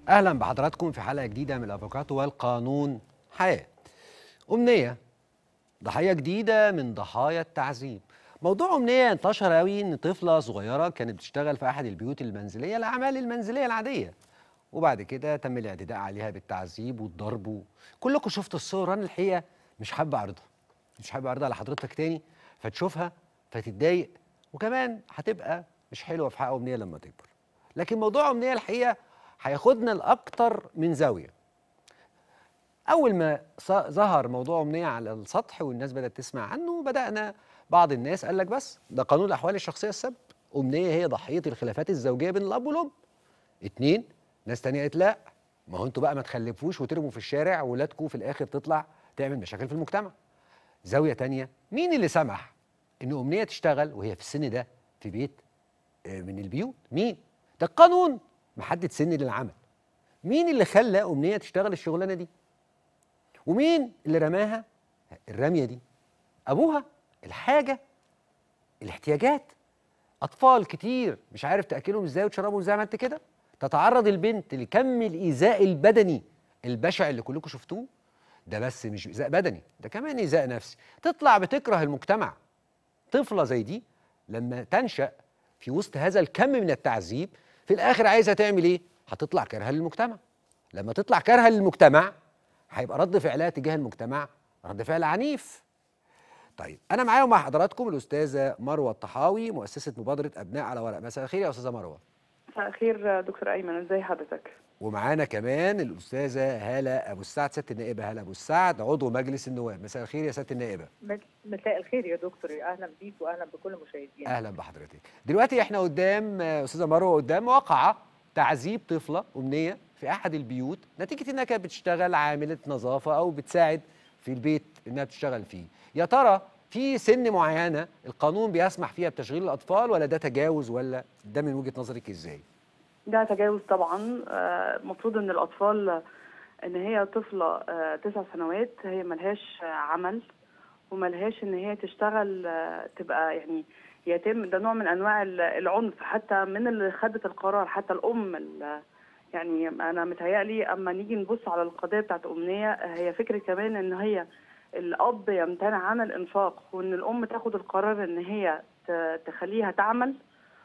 اهلا بحضراتكم في حلقه جديده من الافوكاتو والقانون حياه امنيه ضحيه جديده من ضحايا التعذيب موضوع امنيه انتشر قوي ان طفله صغيره كانت بتشتغل في احد البيوت المنزليه الاعمال المنزليه العاديه وبعد كده تم الاعتداء عليها بالتعذيب والضرب كلكم شفتوا الصور انا الحقيقه مش حابب اعرضها مش حابب اعرضها لحضرتك تاني فتشوفها فتتضايق وكمان هتبقى مش حلوه في حق امنيه لما تكبر لكن موضوع امنيه الحقيقه هياخدنا لاكتر من زاويه اول ما ص- ظهر موضوع امنيه على السطح والناس بدات تسمع عنه بدانا بعض الناس قال لك بس ده قانون الاحوال الشخصيه السبب امنيه هي ضحيه الخلافات الزوجيه بين الاب والام اتنين ناس تانية قالت لا ما هو انتوا بقى ما تخلفوش وترموا في الشارع وولادكم في الاخر تطلع تعمل مشاكل في المجتمع زاويه تانية مين اللي سمح ان امنيه تشتغل وهي في السن ده في بيت آه، من البيوت مين ده القانون محدد سن للعمل مين اللي خلى امنيه تشتغل الشغلانه دي ومين اللي رماها الرميه دي ابوها الحاجه الاحتياجات اطفال كتير مش عارف تاكلهم ازاي وتشربهم ازاي عملت كده تتعرض البنت لكم الايذاء البدني البشع اللي كلكم شفتوه ده بس مش ايذاء بدني ده كمان ايذاء نفسي تطلع بتكره المجتمع طفله زي دي لما تنشا في وسط هذا الكم من التعذيب في الاخر عايزه تعمل ايه هتطلع كارهه للمجتمع لما تطلع كارهه للمجتمع هيبقى رد فعلها تجاه المجتمع رد فعل عنيف طيب انا معايا ومع حضراتكم الاستاذه مروه الطحاوي مؤسسه مبادره ابناء على ورق مساء الخير يا استاذه مروه مساء الخير دكتور ايمن ازي حضرتك ومعانا كمان الاستاذه هاله ابو السعد سياده النائبه هاله ابو السعد عضو مجلس النواب مساء الخير يا سياده النائبه مساء الخير يا دكتور اهلا بيك واهلا بكل مشاهدينا اهلا بحضرتك دلوقتي احنا قدام آه، استاذه مروه قدام واقعه تعذيب طفله امنيه في احد البيوت نتيجه انها كانت بتشتغل عامله نظافه او بتساعد في البيت انها بتشتغل فيه يا ترى في سن معينه القانون بيسمح فيها بتشغيل الاطفال ولا ده تجاوز ولا ده من وجهه نظرك ازاي ده تجاوز طبعا آه، المفروض ان الاطفال آه، ان هي طفله آه، تسع سنوات هي ملهاش آه، عمل وملهاش ان هي تشتغل آه، تبقى يعني يتم ده نوع من انواع ال- العنف حتى من اللي خدت القرار حتى الام ال- يعني انا متهيألي اما نيجي نبص على القضيه بتاعت امنيه آه، هي فكره كمان ان هي الاب يمتنع عن الانفاق وان الام تاخد القرار ان هي ت- تخليها تعمل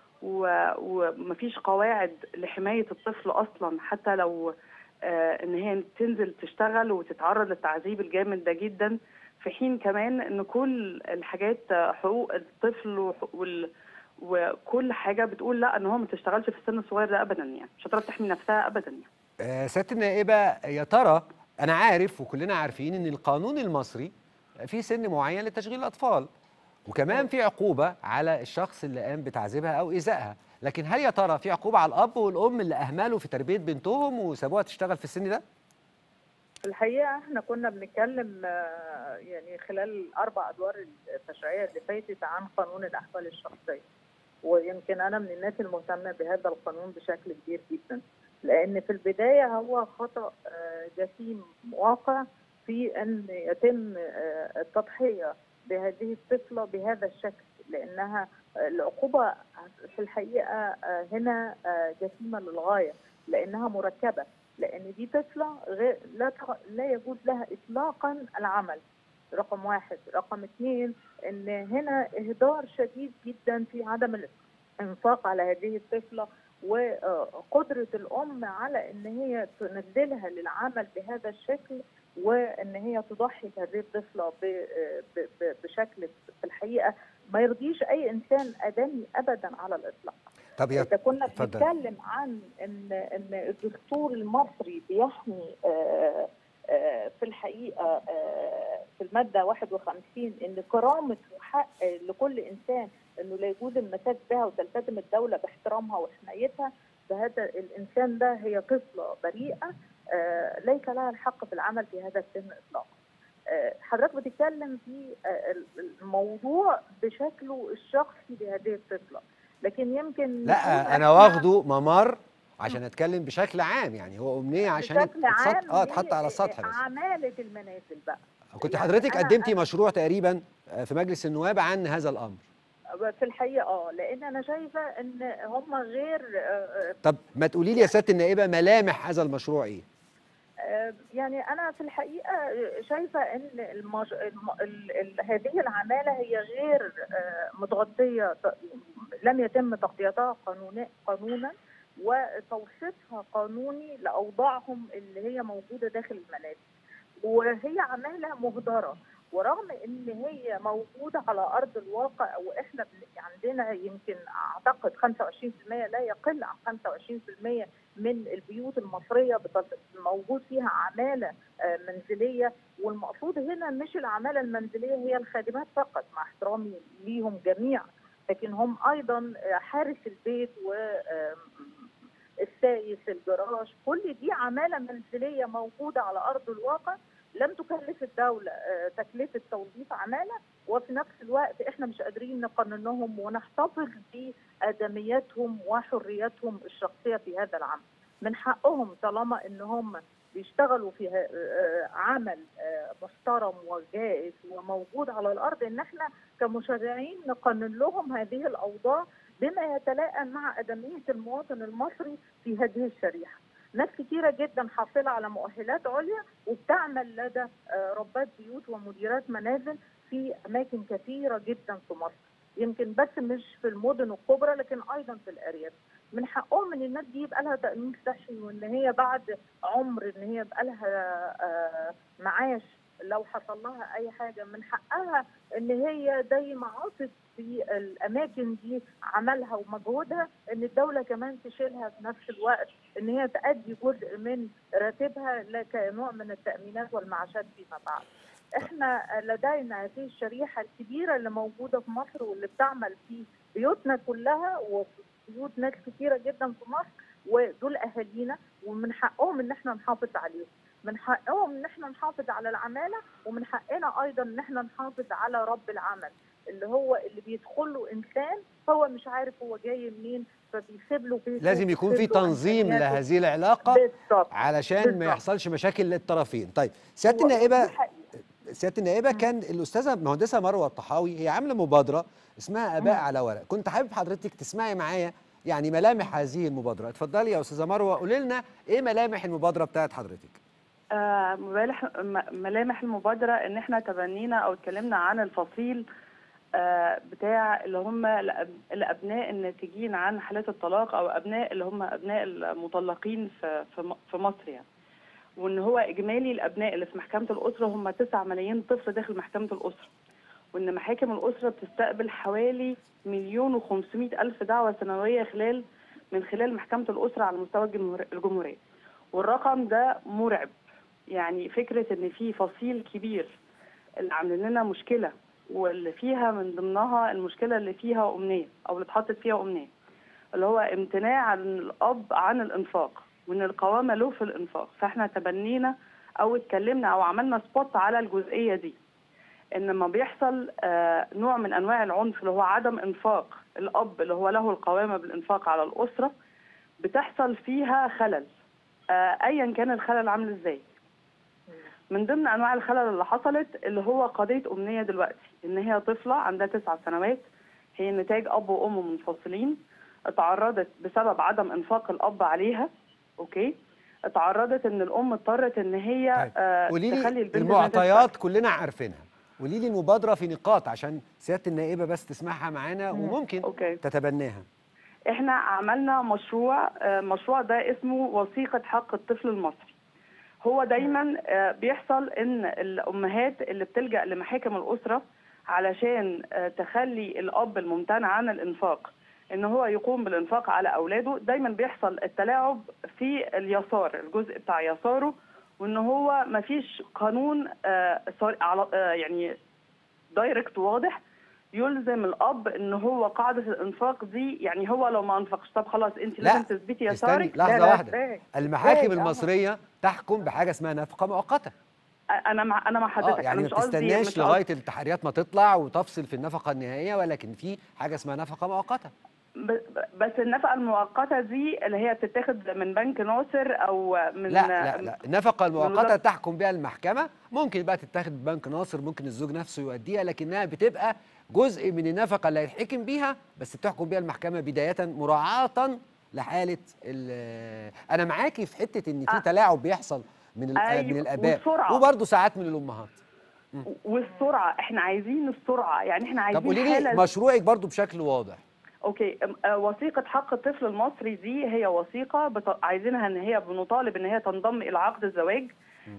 و- ومفيش قواعد لحماية الطفل أصلا حتى لو آه، إن هي تنزل تشتغل وتتعرض للتعذيب الجامد ده جدا في حين كمان إن كل الحاجات آه، حقوق الطفل وح- وال وكل حاجة بتقول لا إن هو ما تشتغلش في السن الصغير ده أبدا يعني مش هتعرف تحمي نفسها أبدا يعني آه، سياده النائبه يا ترى انا عارف وكلنا عارفين ان القانون المصري في سن معين لتشغيل الاطفال وكمان في عقوبه على الشخص اللي قام بتعذيبها او ايذائها لكن هل يا ترى في عقوبه على الاب والام اللي اهملوا في تربيه بنتهم وسابوها تشتغل في السن ده في الحقيقه احنا كنا بنتكلم آه، يعني خلال الاربع ادوار التشريعيه اللي فاتت عن قانون الاحوال الشخصيه ويمكن انا من الناس المهتمه بهذا القانون بشكل كبير جدا لان في البدايه هو خطا آه، جسيم واقع في ان يتم آه، التضحيه بهذه الطفله بهذا الشكل لانها آه، العقوبه في الحقيقه آه، هنا آه، جسيمه للغايه لانها مركبه لان دي طفله غير لا تغ... لا يجوز لها اطلاقا العمل رقم واحد رقم اثنين ان هنا اهدار شديد جدا في عدم الانفاق على هذه الطفله وقدره الام على ان هي تنزلها للعمل بهذا الشكل وان هي تضحي بهذه الطفله ب... ب... ب... بشكل في الحقيقه ما يرضيش اي انسان ادمي ابدا على الاطلاق طب يا إذا كنا اتفضل. بنتكلم عن ان ان الدستور المصري بيحمي آه، آه، في الحقيقه آه، في الماده 51 ان كرامه وحق لكل انسان انه لا يجوز المساس بها وتلتزم الدوله باحترامها وحمايتها فهذا الانسان ده هي طفله بريئه آه، ليس لها الحق في العمل في هذا السن اطلاقا. آه، حضرتك بتتكلم في آه، الموضوع بشكله الشخصي لهذه الطفله لكن يمكن نكون لا انا إحنا- واخده ممر عشان اتكلم بشكل عام يعني هو امنيه عشان بشكل يتسط- عام اه اتحط هي على السطح بس عمالة المنازل بقى كنت يعني حضرتك أنا- قدمتي أنا- مشروع تقريبا آه، في مجلس النواب عن هذا الامر في الحقيقه اه لان انا شايفه ان هم غير آه، طب ما تقولي لي يا سياده النائبه ملامح هذا المشروع ايه آه، يعني انا في الحقيقه شايفه ان المج... الم... ال... ال... هذه العماله هي غير آه، متغطيه ت- لم يتم تغطيتها قانونا قانونا وتوثيقها قانوني لاوضاعهم اللي هي موجوده داخل المنازل وهي عماله مهدره ورغم ان هي موجوده على ارض الواقع واحنا بن- عندنا يمكن اعتقد 25% لا يقل عن 25% من البيوت المصريه بت- موجود فيها عماله آه، منزليه والمقصود هنا مش العماله المنزليه هي الخادمات فقط مع احترامي ليهم جميعا لكن هم ايضا آه، حارس البيت و آم، السايس الجراج كل دي عماله منزليه موجوده على ارض الواقع لم تكلف الدوله آه، تكلفه توظيف عماله وفي نفس الوقت احنا مش قادرين نقننهم ونحتفظ بادمياتهم وحرياتهم الشخصيه في هذا العمل من حقهم طالما ان هم بيشتغلوا في ه- آه، عمل آه، محترم وجائز وموجود على الارض ان احنا كمشرعين نقنن لهم هذه الاوضاع بما يتلائم مع ادميه المواطن المصري في هذه الشريحه. ناس كتيرة جدا حاصلة على مؤهلات عليا وبتعمل لدى آه، ربات بيوت ومديرات منازل في أماكن كثيرة جدا في مصر يمكن بس مش في المدن الكبرى لكن أيضا في الأرياف من حقهم ان الناس دي يبقى لها تامين صحي وان هي بعد عمر ان هي يبقى لها آه، معاش لو حصل لها اي حاجه من حقها ان هي زي ما عاطت في الاماكن دي عملها ومجهودها ان الدوله كمان تشيلها في نفس الوقت ان هي تأدي جزء من راتبها ل- كنوع من التامينات والمعاشات فيما بعد. احنا لدينا هذه الشريحه الكبيره اللي موجوده في مصر واللي بتعمل في بيوتنا كلها وفي بيوت ناس كتيره جدا في مصر ودول اهالينا ومن حقهم ان احنا نحافظ عليهم. من حقهم ان احنا نحافظ على العماله ومن حقنا ايضا ان احنا نحافظ على رب العمل اللي هو اللي بيدخل له انسان هو مش عارف هو جاي منين فبيسيب له بيته لازم يكون في وبيسيب له تنظيم إمكانياته. لهذه العلاقه بالظبط علشان ما بالظبط. يحصلش مشاكل للطرفين طيب سياده و- النائبه دي حقيقة. سياده النائبه كان الاستاذه المهندسه مروه الطحاوي هي عامله مبادره اسمها اباء مم. على ورق كنت حابب حضرتك تسمعي معايا يعني ملامح هذه المبادره اتفضلي يا استاذه مروه قولي لنا ايه ملامح المبادره بتاعت حضرتك آه، مبالح م- ملامح المبادرة إن إحنا تبنينا أو اتكلمنا عن الفصيل آه، بتاع اللي هم الأب- الأبناء الناتجين عن حالات الطلاق أو أبناء اللي هم أبناء المطلقين في في م- في مصر يعني. وإن هو إجمالي الأبناء اللي في محكمة الأسرة هم 9 ملايين طفل داخل محكمة الأسرة. وإن محاكم الأسرة بتستقبل حوالي مليون وخمسمائة ألف دعوة سنوية خلال من خلال محكمة الأسرة على مستوى الجمهور- الجمهورية. والرقم ده مرعب يعني فكرة إن في فصيل كبير اللي عاملين لنا مشكلة واللي فيها من ضمنها المشكلة اللي فيها أمنية أو اللي اتحطت فيها أمنية اللي هو امتناع عن الأب عن الإنفاق وإن القوامة له في الإنفاق فإحنا تبنينا أو اتكلمنا أو عملنا سبوت على الجزئية دي إن لما بيحصل آه، نوع من أنواع العنف اللي هو عدم إنفاق الأب اللي هو له القوامة بالإنفاق على الأسرة بتحصل فيها خلل آه، أيا كان الخلل عامل إزاي من ضمن انواع الخلل اللي حصلت اللي هو قضيه امنيه دلوقتي ان هي طفله عندها تسع سنوات هي نتاج اب وام منفصلين اتعرضت بسبب عدم انفاق الاب عليها اوكي اتعرضت ان الام اضطرت ان هي طيب، آه قولي لي تخلي البنت إنها المعطيات كلنا عارفينها قولي لي المبادره في نقاط عشان سياده النائبه بس تسمعها معانا وممكن أوكي. تتبناها احنا عملنا مشروع آه، مشروع ده اسمه وثيقة حق الطفل المصري هو دايما آه، بيحصل ان الامهات اللي بتلجأ لمحاكم الاسرة علشان آه، تخلي الاب الممتنع عن الانفاق ان هو يقوم بالانفاق على اولاده دايما بيحصل التلاعب في اليسار الجزء بتاع يساره وان هو مفيش قانون آه، صار- على- آه، يعني دايركت واضح يلزم الاب ان هو قاعده الانفاق دي يعني هو لو ما انفقش طب خلاص انت لا، لازم تثبتي استني يسارك لحظه لا، واحده إزاي؟ المحاكم إزاي؟ آه. المصريه تحكم بحاجه اسمها نفقه مؤقته انا مع انا مع اه حضرتك يعني انا ما مش قصدي بتستناش مش لغايه قصدي التحريات ما تطلع وتفصل في النفقه النهائيه ولكن في حاجه اسمها نفقه مؤقته ب- بس النفقه المؤقته دي اللي هي بتتاخد من بنك ناصر او من لا لا لا النفقة المؤقتة وزارة- تحكم بها المحكمة ممكن بقى تتاخد بنك ناصر ممكن الزوج نفسه يؤديها لكنها بتبقى جزء من النفقة اللي هيتحكم بيها بس بتحكم بيها المحكمة بداية مراعاة لحالة ال- أنا معاكي في حتة إن في آه. تلاعب بيحصل من ال- أيوة، من الآباء والسرعة. وبرضه ساعات من الأمهات والسرعه احنا عايزين السرعه يعني احنا عايزين طب قولي لي حالة مشروعك برضه بشكل واضح اوكي أم- آه، وثيقه حق الطفل المصري دي هي وثيقه بت... عايزينها ان هي بنطالب ان هي تنضم الى عقد الزواج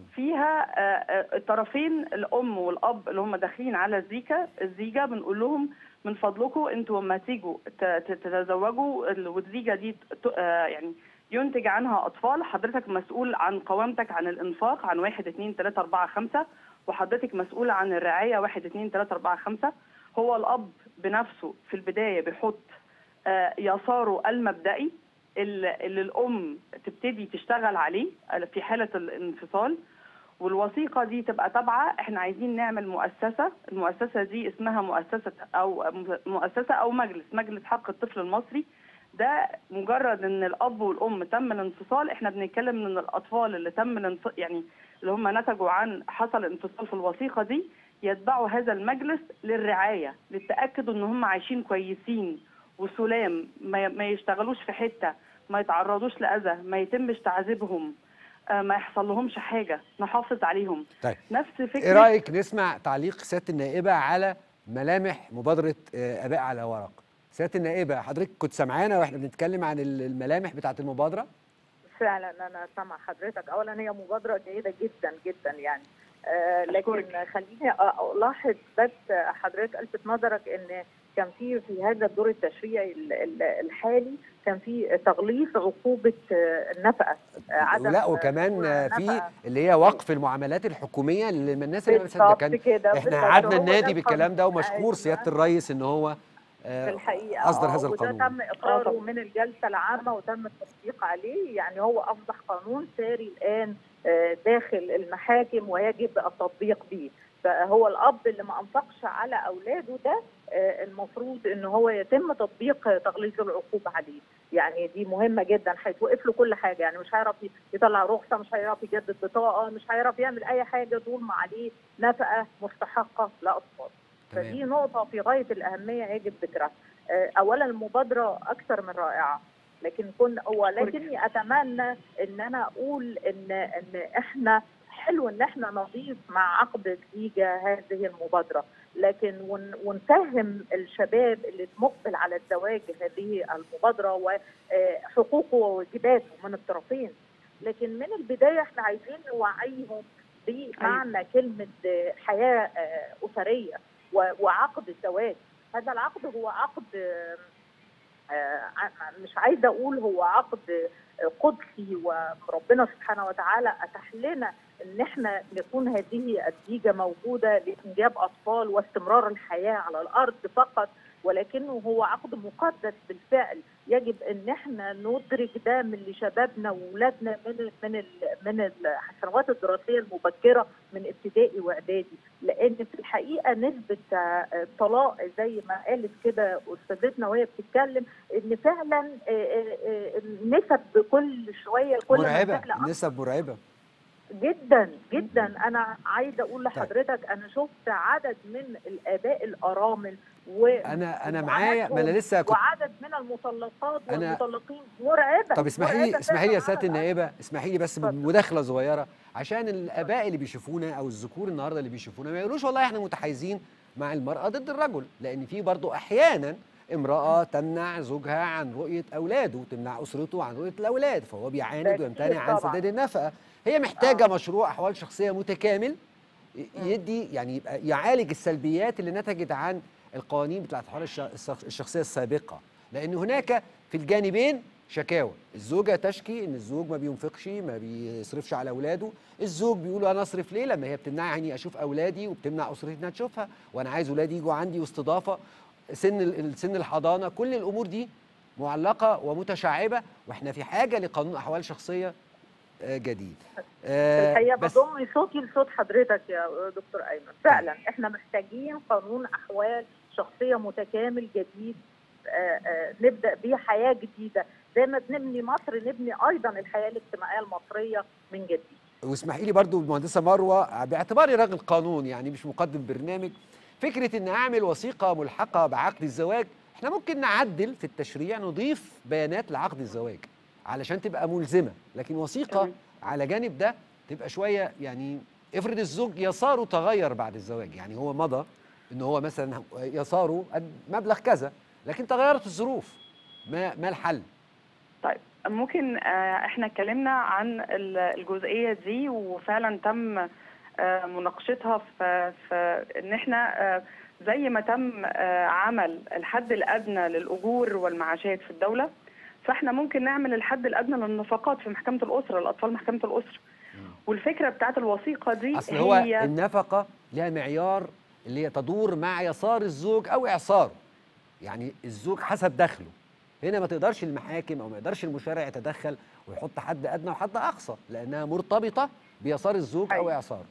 فيها آه، آه، الطرفين الام والاب اللي هم داخلين على الزيكا الزيجه بنقول لهم من فضلكم انتوا لما تيجوا ت- ت- تتزوجوا ال- والزيجه دي ت- آه، يعني ينتج عنها اطفال حضرتك مسؤول عن قوامتك عن الانفاق عن واحد اتنين تلاته اربعه خمسه وحضرتك مسؤول عن الرعايه واحد اتنين تلاته اربعه خمسه هو الاب بنفسه في البدايه بيحط آه، يساره المبدئي اللي اللي الام تبتدي تشتغل عليه في حاله الانفصال والوثيقه دي تبقى تابعه احنا عايزين نعمل مؤسسه المؤسسه دي اسمها مؤسسه او مؤسسه او مجلس مجلس حق الطفل المصري ده مجرد ان الاب والام تم الانفصال احنا بنتكلم ان الاطفال اللي تم الانف... يعني اللي هم نتجوا عن حصل انفصال في الوثيقه دي يتبعوا هذا المجلس للرعايه للتاكد ان هم عايشين كويسين وسلام ما, ما يشتغلوش في حته ما يتعرضوش لاذى ما يتمش تعذيبهم آه، ما يحصل لهمش حاجه نحافظ عليهم طيب نفس فكره ايه رايك نسمع تعليق سياده النائبه على ملامح مبادره آه، اباء على ورق سياده النائبه حضرتك كنت سامعانا واحنا بنتكلم عن ال- الملامح بتاعه المبادره فعلا انا سامع حضرتك اولا هي مبادره جيده جدا جدا يعني آه لكن أشكرك. خليني أ- الاحظ بس حضرتك الفت نظرك ان كان في في هذا الدور التشريعي ال- ال- الحالي كان في تغليظ عقوبه آه، النفقه آه، عدم لا وكمان آه، في النفقة. اللي هي وقف المعاملات الحكوميه للناس اللي ما بتصدق بالظبط كان كده احنا بالظبط. قعدنا هو ده النادي بالكلام ده القانون. ومشكور أيوة. سياده الرئيس ان هو آه، في الحقيقه اصدر آه، هذا وده القانون تم اقراره من الجلسه العامه وتم التصديق عليه يعني هو اصبح قانون ساري الان آه، داخل المحاكم ويجب التطبيق به فهو الاب اللي ما انفقش على اولاده ده آه، المفروض ان هو يتم تطبيق تغليظ العقوبه عليه يعني دي مهمه جدا هيتوقف له كل حاجه يعني مش هيعرف يطلع رخصه مش هيعرف يجدد بطاقه مش هيعرف يعمل اي حاجه طول ما عليه نفقه مستحقه لاطفال فدي تمام نقطة في غاية الأهمية يجب ذكرها. آه، أولا المبادرة أكثر من رائعة لكن كن ولكني أتمنى إن أنا أقول إن إن إحنا حلو إن إحنا نضيف مع عقد زيجة هذه المبادرة لكن ون- ونفهم الشباب اللي مقبل على الزواج هذه المبادرة وحقوقه وواجباته من الطرفين لكن من البداية إحنا عايزين نوعيهم بمعنى كلمة آه، حياة آه، أسرية و- وعقد الزواج هذا العقد هو عقد آه، آه، ع- مش عايزه اقول هو عقد آه، قدسي وربنا سبحانه وتعالى اتاح لنا ان احنا نكون هذه الزيجه موجوده لانجاب اطفال واستمرار الحياه على الارض فقط ولكنه هو عقد مقدس بالفعل يجب ان احنا ندرك ده من لشبابنا واولادنا من ال من ال من السنوات الدراسيه المبكره من ابتدائي واعدادي لان في الحقيقه نسبه آه، الطلاق زي ما قالت كده استاذتنا وهي بتتكلم ان فعلا آه، آه، آه، النسب كل شويه كل ما مرعبه بتعلى نسب مرعبه جدا جدا انا عايزه اقول لحضرتك انا شفت عدد من الاباء الارامل و انا انا معايا ما انا لسه كنت وعدد من المطلقات أنا- والمطلقين مرعبه طب اسمحي لي مرعبة اسمحي لي يا فعلاً سياده على النائبه اسمحي لي بس اتفضل. مداخله صغيره عشان الاباء اللي بيشوفونا او الذكور النهارده اللي بيشوفونا ما يقولوش والله احنا متحيزين مع المراه ضد الرجل لان في برضو احيانا امراه تمنع زوجها عن رؤيه اولاده تمنع اسرته عن رؤيه الاولاد فهو بيعاند أكيد ويمتنع عن طبعاً. سداد النفقه هي محتاجه آه. مشروع احوال شخصيه متكامل ي- يدي يعني يبقى يعالج السلبيات اللي نتجت عن القوانين بتاعت احوال الش- الشخ- الشخصيه السابقه لان هناك في الجانبين شكاوى الزوجه تشكي ان الزوج ما بينفقش ما بيصرفش على اولاده الزوج بيقول انا اصرف ليه لما هي بتمنعني اشوف اولادي وبتمنع اسرتي انها تشوفها وانا عايز اولادي يجوا عندي واستضافه سن ال- سن الحضانه كل الامور دي معلقه ومتشعبه واحنا في حاجه لقانون احوال شخصيه آه، جديد في آه، الحقيقه بس بضم صوتي لصوت حضرتك يا دكتور ايمن فعلا احنا محتاجين قانون احوال شخصيه متكامل جديد آه، آه، نبدا بيه حياه جديده زي ما بنبني مصر نبني ايضا الحياه الاجتماعيه المصريه من جديد واسمحي لي برضو المهندسه مروه باعتباري راجل قانون يعني مش مقدم برنامج فكره ان اعمل وثيقه ملحقه بعقد الزواج احنا ممكن نعدل في التشريع نضيف بيانات لعقد الزواج علشان تبقى ملزمه لكن وثيقه تمام. على جانب ده تبقى شويه يعني افرض الزوج يساره تغير بعد الزواج يعني هو مضى ان هو مثلا يساره قد مبلغ كذا لكن تغيرت الظروف ما ما الحل طيب ممكن آه، احنا اتكلمنا عن ال- الجزئيه دي وفعلا تم آه، مناقشتها في في ان احنا آه، زي ما تم آه، عمل الحد الادنى للاجور والمعاشات في الدوله فاحنا ممكن نعمل الحد الادنى للنفقات في محكمه الاسره الاطفال محكمه الاسره والفكره بتاعت الوثيقه دي اصل هو هي النفقه لها معيار اللي هي تدور مع يسار الزوج او اعصاره يعني الزوج حسب دخله هنا ما تقدرش المحاكم او ما يقدرش المشرع يتدخل ويحط حد ادنى وحد اقصى لانها مرتبطه بيسار الزوج او أيوة. اعصاره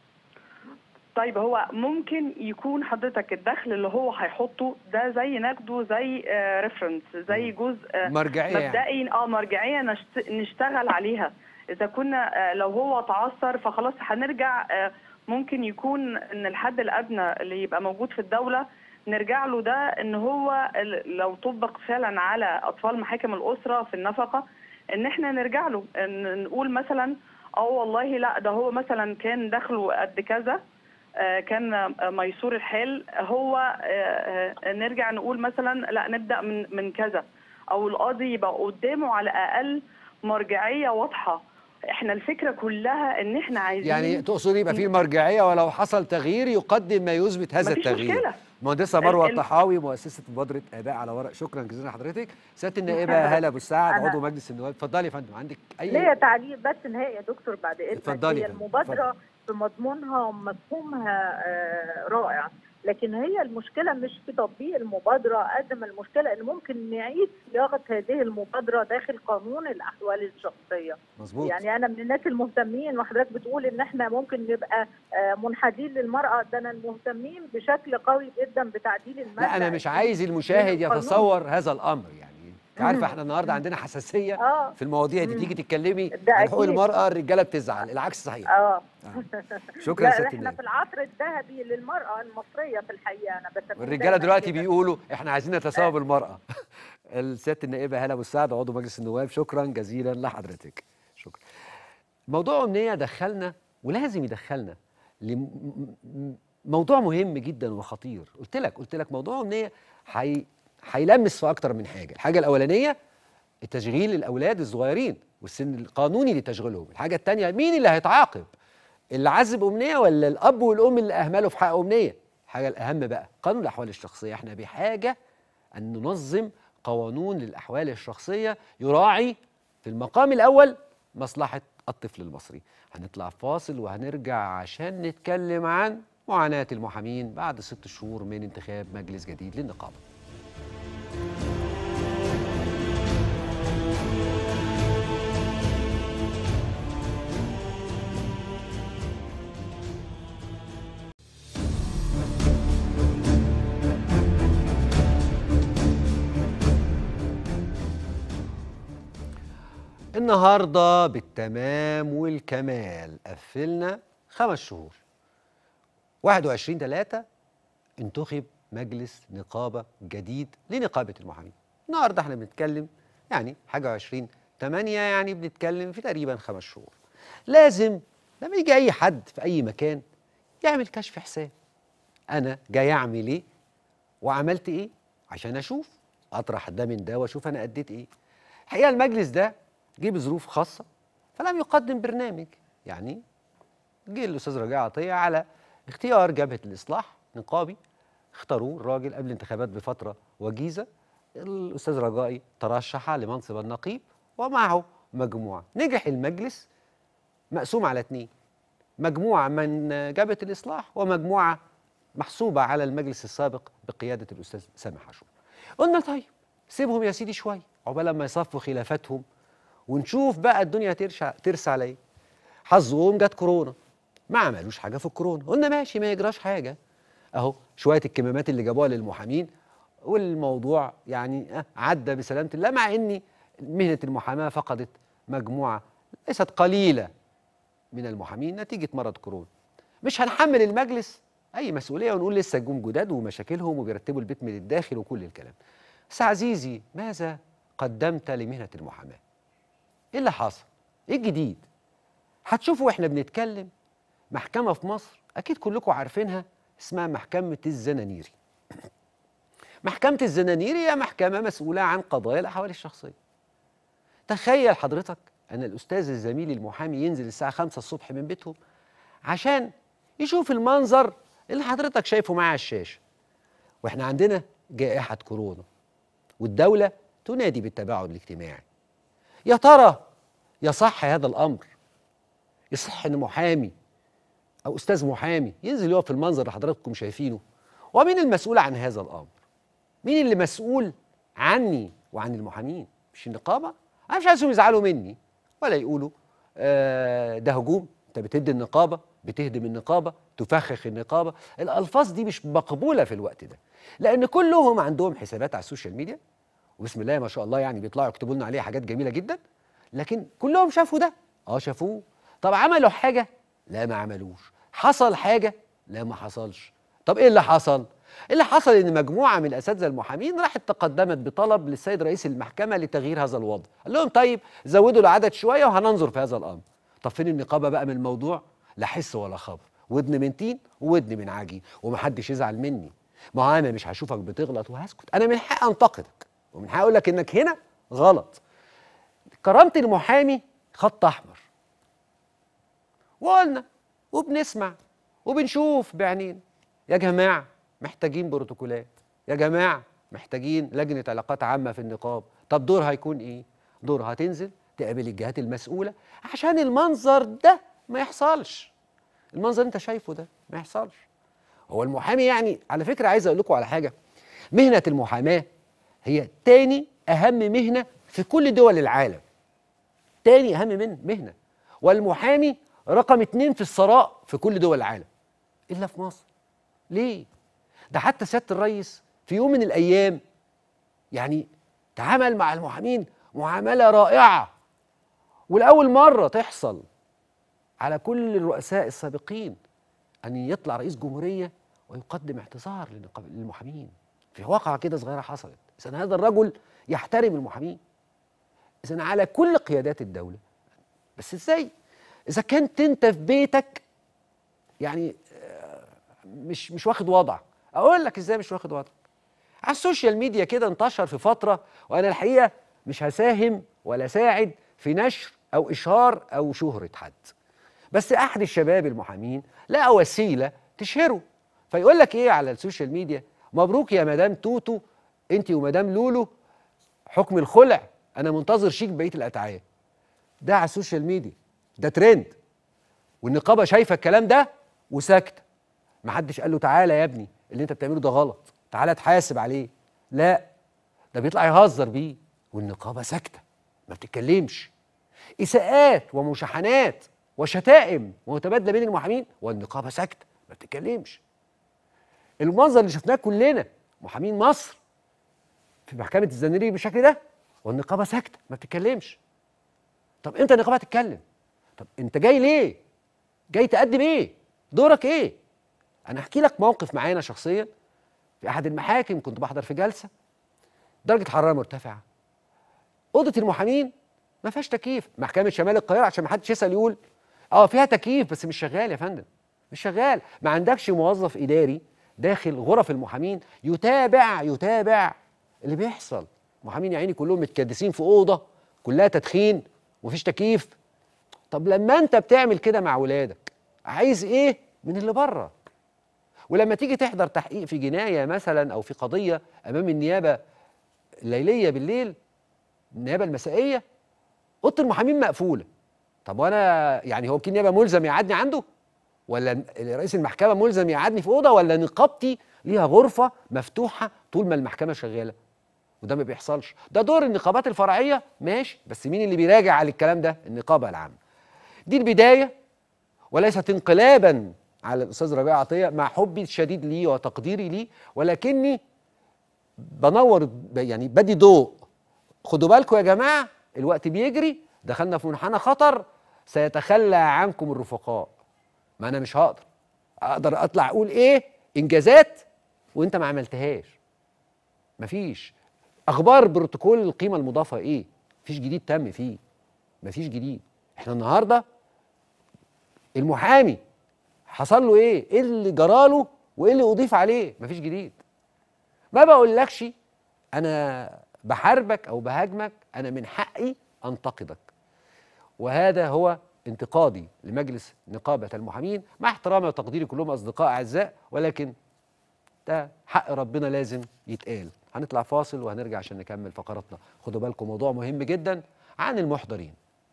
طيب هو ممكن يكون حضرتك الدخل اللي هو هيحطه ده زي ناخده زي ريفرنس زي جزء آه، مرجعيه يعني مبدئي اه مرجعيه نشت... نشتغل عليها اذا كنا آه، لو هو تعثر فخلاص هنرجع آه، ممكن يكون ان الحد الادنى اللي يبقى موجود في الدوله نرجع له ده ان هو ال- لو طبق فعلا على اطفال محاكم الاسره في النفقه ان احنا نرجع له ان نقول مثلا اه والله لا ده هو مثلا كان دخله قد كذا آه، كان آه، ميسور الحال هو آه، آه، نرجع نقول مثلا لا نبدا من من كذا او القاضي يبقى قدامه على الاقل مرجعيه واضحه احنا الفكره كلها ان احنا عايزين يعني تقصد يبقى في مرجعيه ولو حصل تغيير يقدم ما يثبت هذا مفيش التغيير مشكلة. مهندسه مروه ال- ال- الطحاوي مؤسسه مبادره اباء على ورق شكرا جزيلا لحضرتك سياده النائبه هاله ابو السعد أنا- عضو مجلس النواب اتفضلي يا فندم عندك ليا اي تعليق بس نهائي يا دكتور بعد اذنك اتفضلي يا هي فندم، المبادره في مضمونها ومفهومها آه، رائع لكن هي المشكله مش في تطبيق المبادره قد ما المشكله ان ممكن نعيد صياغه هذه المبادره داخل قانون الاحوال الشخصيه مظبوط يعني انا من الناس المهتمين وحضرتك بتقول ان احنا ممكن نبقى آه، منحازين للمراه ده انا المهتمين بشكل قوي جدا بتعديل الماده لا انا مش عايز المشاهد القانون. يتصور هذا الامر يعني انت عارفه مم. احنا النهارده عندنا حساسيه اه في المواضيع دي مم. تيجي تتكلمي ده عن حقوق أكيد. المراه الرجاله بتزعل العكس صحيح اه شكرا لا سياده احنا النائب في العصر الذهبي للمراه المصريه في الحقيقه انا بسميه والرجاله دايماً دلوقتي كده. بيقولوا احنا عايزين نتساوى بالمراه السياده النائبه هاله ابو السعد عضو مجلس النواب شكرا جزيلا لحضرتك شكرا موضوع امنيه دخلنا ولازم يدخلنا لموضوع مهم جدا وخطير قلت لك قلت لك موضوع امنيه حي... هيلمس في اكتر من حاجه الحاجه الاولانيه التشغيل الاولاد الصغيرين والسن القانوني لتشغيلهم الحاجه الثانيه مين اللي هيتعاقب اللي عذب امنيه ولا الاب والام اللي اهملوا في حق امنيه الحاجه الاهم بقى قانون الاحوال الشخصيه احنا بحاجه ان ننظم قانون للاحوال الشخصيه يراعي في المقام الاول مصلحه الطفل المصري هنطلع فاصل وهنرجع عشان نتكلم عن معاناه المحامين بعد ست شهور من انتخاب مجلس جديد للنقابه النهارده بالتمام والكمال قفلنا خمس شهور 21 3 انتخب مجلس نقابه جديد لنقابه المحامين النهارده احنا بنتكلم يعني حاجه 20 8 يعني بنتكلم في تقريبا خمس شهور لازم لما يجي اي حد في اي مكان يعمل كشف حساب انا جاي اعمل ايه وعملت ايه عشان اشوف اطرح ده من ده واشوف انا اديت ايه الحقيقه المجلس ده جه بظروف خاصه فلم يقدم برنامج يعني جه الاستاذ رجاء عطيه على اختيار جبهه الاصلاح نقابي اختاروه الراجل قبل الانتخابات بفتره وجيزه الاستاذ رجائي ترشح لمنصب النقيب ومعه مجموعه نجح المجلس مقسوم على اتنين مجموعه من جبهه الاصلاح ومجموعه محسوبه على المجلس السابق بقياده الاستاذ سامح عاشور قلنا طيب سيبهم يا سيدي شويه عقبال ما يصفوا خلافاتهم ونشوف بقى الدنيا ترشع ترسى على ايه حظهم جت كورونا ما عملوش حاجه في الكورونا قلنا ماشي ما يجراش حاجه اهو شويه الكمامات اللي جابوها للمحامين والموضوع يعني آه، عدى بسلامه الله مع ان مهنه المحاماه فقدت مجموعه ليست قليله من المحامين نتيجه مرض كورونا مش هنحمل المجلس اي مسؤوليه ونقول لسه جم جداد ومشاكلهم وبيرتبوا البيت من الداخل وكل الكلام بس عزيزي ماذا قدمت لمهنه المحاماه ايه اللي حصل ايه الجديد هتشوفوا واحنا بنتكلم محكمه في مصر اكيد كلكم عارفينها اسمها محكمه الزنانيري محكمه الزنانيري هي محكمه مسؤوله عن قضايا الاحوال الشخصيه تخيل حضرتك ان الاستاذ الزميل المحامي ينزل الساعه 5 الصبح من بيتهم عشان يشوف المنظر اللي حضرتك شايفه معاه على الشاشه واحنا عندنا جائحه كورونا والدوله تنادي بالتباعد الاجتماعي يا ترى يصح هذا الامر يصح ان محامي او استاذ محامي ينزل يقف في المنظر اللي حضراتكم شايفينه ومين المسؤول عن هذا الامر مين اللي مسؤول عني وعن المحامين مش النقابه انا مش عايزهم يزعلوا مني ولا يقولوا آه ده هجوم انت بتدي النقابه بتهدم النقابه تفخخ النقابه الالفاظ دي مش مقبوله في الوقت ده لان كلهم عندهم حسابات على السوشيال ميديا وبسم الله ما شاء الله يعني بيطلعوا يكتبوا لنا عليها حاجات جميله جدا لكن كلهم شافوا ده اه شافوه طب عملوا حاجه لا ما عملوش حصل حاجه لا ما حصلش طب ايه اللي حصل اللي حصل ان مجموعه من الاساتذه المحامين راحت تقدمت بطلب للسيد رئيس المحكمه لتغيير هذا الوضع قال لهم طيب زودوا العدد شويه وهننظر في هذا الامر طب فين النقابه بقى من الموضوع لا حس ولا خبر ودن من تين وودن من عجين ومحدش يزعل مني ما هو انا مش هشوفك بتغلط وهسكت انا من حقي انتقدك ومن حقي اقول لك انك هنا غلط كرامه المحامي خط احمر وقلنا وبنسمع وبنشوف بعينينا يا جماعه محتاجين بروتوكولات يا جماعه محتاجين لجنه علاقات عامه في النقاب طب دورها هيكون ايه دورها هتنزل تقابل الجهات المسؤوله عشان المنظر ده ما يحصلش المنظر اللي انت شايفه ده ما يحصلش هو المحامي يعني على فكره عايز اقول لكم على حاجه مهنه المحاماه هي تاني اهم مهنه في كل دول العالم تاني اهم من مهنه والمحامي رقم اتنين في الثراء في كل دول العالم الا في مصر ليه ده حتى سياده الرئيس في يوم من الايام يعني تعامل مع المحامين معامله رائعه ولاول مره تحصل على كل الرؤساء السابقين ان يطلع رئيس جمهوريه ويقدم اعتذار للنقاب- للمحامين في واقعه كده صغيره حصلت اذا هذا الرجل يحترم المحامين اذا على كل قيادات الدوله بس ازاي اذا كنت انت في بيتك يعني آه، مش مش واخد وضع اقول لك ازاي مش واخد وضع على السوشيال ميديا كده انتشر في فتره وانا الحقيقه مش هساهم ولا ساعد في نشر او اشهار او شهره حد بس احد الشباب المحامين لقى وسيله تشهره فيقول لك ايه على السوشيال ميديا مبروك يا مدام توتو انت ومدام لولو حكم الخلع انا منتظر شيك بقيه الاتعاب ده على السوشيال ميديا ده ترند والنقابه شايفه الكلام ده وساكته محدش قال له تعالى يا ابني اللي انت بتعمله ده غلط تعالى تحاسب عليه لا ده بيطلع يهزر بيه والنقابه ساكته ما بتتكلمش اساءات ومشاحنات وشتائم متبادله بين المحامين والنقابه ساكته ما بتتكلمش المنظر اللي شفناه كلنا محامين مصر في محكمه الزناريري بالشكل ده والنقابه ساكته ما بتتكلمش طب امتى النقابه هتتكلم طب انت جاي ليه جاي تقدم ايه دورك ايه انا احكي لك موقف معانا شخصيا في احد المحاكم كنت بحضر في جلسه درجه حراره مرتفعه اوضه المحامين ما فيهاش تكييف محكمه شمال القاهره عشان ما حدش يسال يقول اه فيها تكييف بس مش شغال يا فندم مش شغال ما عندكش موظف اداري داخل غرف المحامين يتابع يتابع اللي بيحصل محامين يا عيني كلهم متكدسين في اوضه كلها تدخين ومفيش تكييف طب لما انت بتعمل كده مع ولادك عايز ايه من اللي بره ولما تيجي تحضر تحقيق في جنايه مثلا او في قضيه امام النيابه الليليه بالليل النيابه المسائيه اوضه المحامين مقفوله طب وانا يعني هو وكيل نيابه ملزم يقعدني عنده ولا رئيس المحكمه ملزم يقعدني في اوضه ولا نقابتي ليها غرفه مفتوحه طول ما المحكمه شغاله وده ما بيحصلش ده دور النقابات الفرعيه ماشي بس مين اللي بيراجع على الكلام ده النقابه العامه دي البدايه وليست انقلابا على الاستاذ ربيع عطيه مع حبي الشديد ليه وتقديري ليه ولكني بنور ب- يعني بدي ضوء خدوا بالكم يا جماعه الوقت بيجري دخلنا في منحنى خطر سيتخلى عنكم الرفقاء ما انا مش هقدر اقدر اطلع اقول ايه انجازات وانت ما عملتهاش مفيش اخبار بروتوكول القيمه المضافه ايه مفيش جديد تم فيه مفيش جديد احنا النهارده المحامي حصل له ايه ايه اللي جراله وايه اللي اضيف عليه مفيش جديد ما بقولكش انا بحاربك او بهاجمك انا من حقي انتقدك وهذا هو انتقادي لمجلس نقابه المحامين مع احترامي وتقديري كلهم اصدقاء اعزاء ولكن ده حق ربنا لازم يتقال هنطلع فاصل وهنرجع عشان نكمل فقراتنا خدوا بالكم موضوع مهم جدا عن المحضرين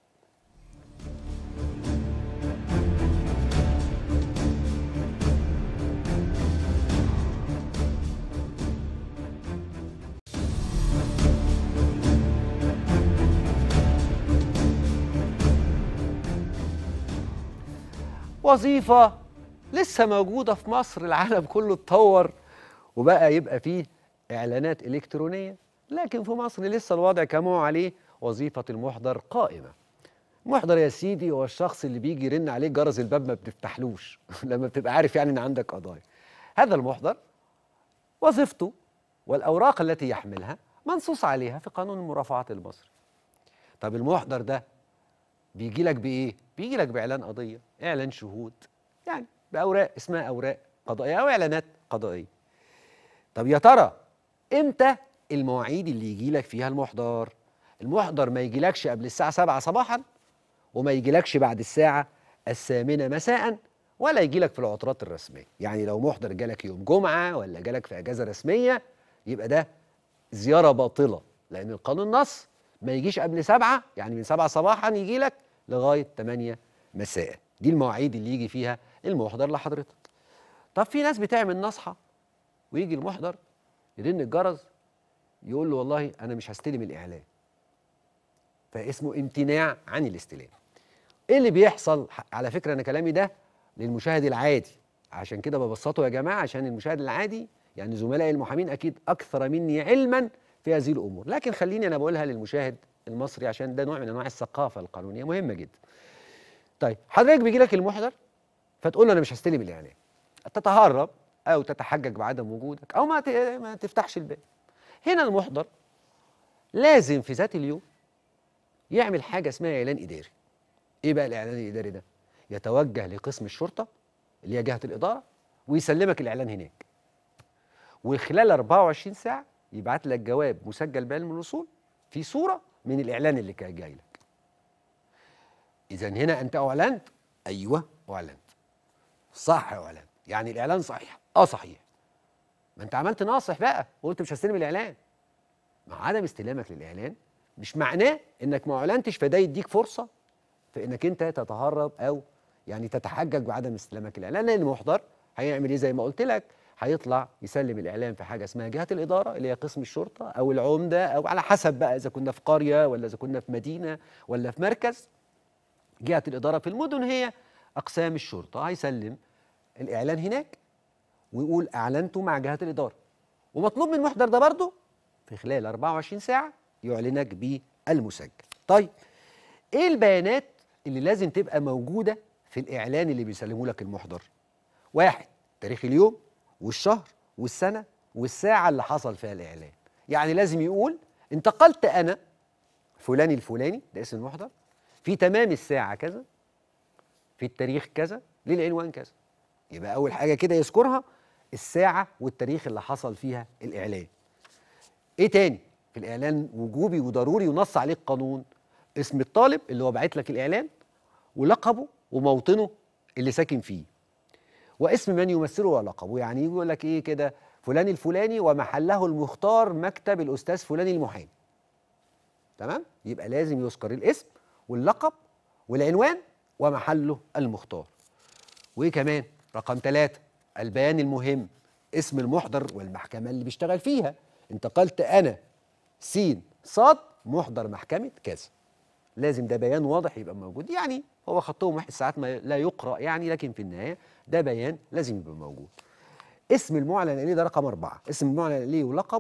وظيفة لسه موجودة في مصر العالم كله اتطور وبقى يبقى فيه إعلانات إلكترونية لكن في مصر لسه الوضع كما هو عليه وظيفة المحضر قائمة محضر يا سيدي هو الشخص اللي بيجي يرن عليك جرس الباب ما بتفتحلوش لما بتبقى عارف يعني ان عندك قضايا هذا المحضر وظيفته والأوراق التي يحملها منصوص عليها في قانون المرافعات المصري طب المحضر ده بيجي لك بايه بيجي لك باعلان قضيه اعلان شهود يعني باوراق اسمها اوراق قضائيه او اعلانات قضائيه طب يا ترى امتى المواعيد اللي يجي لك فيها المحضر المحضر ما يجيلكش قبل الساعه 7 صباحا وما يجيلكش بعد الساعه الثامنه مساء ولا يجيلك في العطرات الرسميه يعني لو محضر جالك يوم جمعه ولا جالك في اجازه رسميه يبقى ده زياره باطله لان القانون نص ما يجيش قبل سبعة يعني من سبعة صباحا يجي لك لغاية 8 مساء دي المواعيد اللي يجي فيها المحضر لحضرتك طب في ناس بتعمل نصحة ويجي المحضر يرن الجرس يقول له والله أنا مش هستلم الإعلان فاسمه امتناع عن الاستلام ايه اللي بيحصل على فكرة أنا كلامي ده للمشاهد العادي عشان كده ببسطه يا جماعة عشان المشاهد العادي يعني زملائي المحامين أكيد أكثر مني علما في هذه الامور لكن خليني انا بقولها للمشاهد المصري عشان ده نوع من انواع الثقافه القانونيه مهمه جدا طيب حضرتك بيجي لك المحضر فتقول له انا مش هستلم الاعلان تتهرب او تتحجج بعدم وجودك او ما ت- ما تفتحش الباب هنا المحضر لازم في ذات اليوم يعمل حاجه اسمها اعلان اداري ايه بقى الاعلان الاداري ده يتوجه لقسم الشرطه اللي هي جهه الاداره ويسلمك الاعلان هناك وخلال 24 ساعه يبعت لك جواب مسجل بعلم الوصول في صوره من الاعلان اللي كان جاي لك اذا هنا انت اعلنت ايوه اعلنت صح اعلنت يعني الاعلان صحيح اه صحيح ما انت عملت ناصح بقى وقلت مش هستلم الاعلان مع عدم استلامك للاعلان مش معناه انك ما اعلنتش فده يديك فرصه في انك انت تتهرب او يعني تتحجج بعدم استلامك الاعلان لان المحضر هيعمل ايه زي ما قلت لك هيطلع يسلم الاعلان في حاجه اسمها جهه الاداره اللي هي قسم الشرطه او العمده او على حسب بقى اذا كنا في قريه ولا اذا كنا في مدينه ولا في مركز جهه الاداره في المدن هي اقسام الشرطه هيسلم الاعلان هناك ويقول اعلنته مع جهه الاداره ومطلوب من المحضر ده برضه في خلال 24 ساعه يعلنك بالمسجل طيب ايه البيانات اللي لازم تبقى موجوده في الاعلان اللي بيسلمه لك المحضر واحد تاريخ اليوم والشهر والسنه والساعه اللي حصل فيها الاعلان يعني لازم يقول انتقلت انا فلاني الفلاني ده اسم المحضر في تمام الساعه كذا في التاريخ كذا للعنوان كذا يبقى اول حاجه كده يذكرها الساعه والتاريخ اللي حصل فيها الاعلان ايه تاني في الاعلان وجوبي وضروري ونص عليه القانون اسم الطالب اللي هو باعت لك الاعلان ولقبه وموطنه اللي ساكن فيه واسم من يمثله ولقبه يعني يقول لك ايه كده فلان الفلاني ومحله المختار مكتب الاستاذ فلان المحامي تمام يبقى لازم يذكر الاسم واللقب والعنوان ومحله المختار وايه كمان رقم ثلاثة البيان المهم اسم المحضر والمحكمة اللي بيشتغل فيها انتقلت أنا سين صاد محضر محكمة كذا لازم ده بيان واضح يبقى موجود يعني هو خطهم واحد ساعات ما لا يقرأ يعني لكن في النهاية ده بيان لازم يبقى موجود اسم المعلن عليه ده رقم أربعة اسم المعلن عليه ولقبه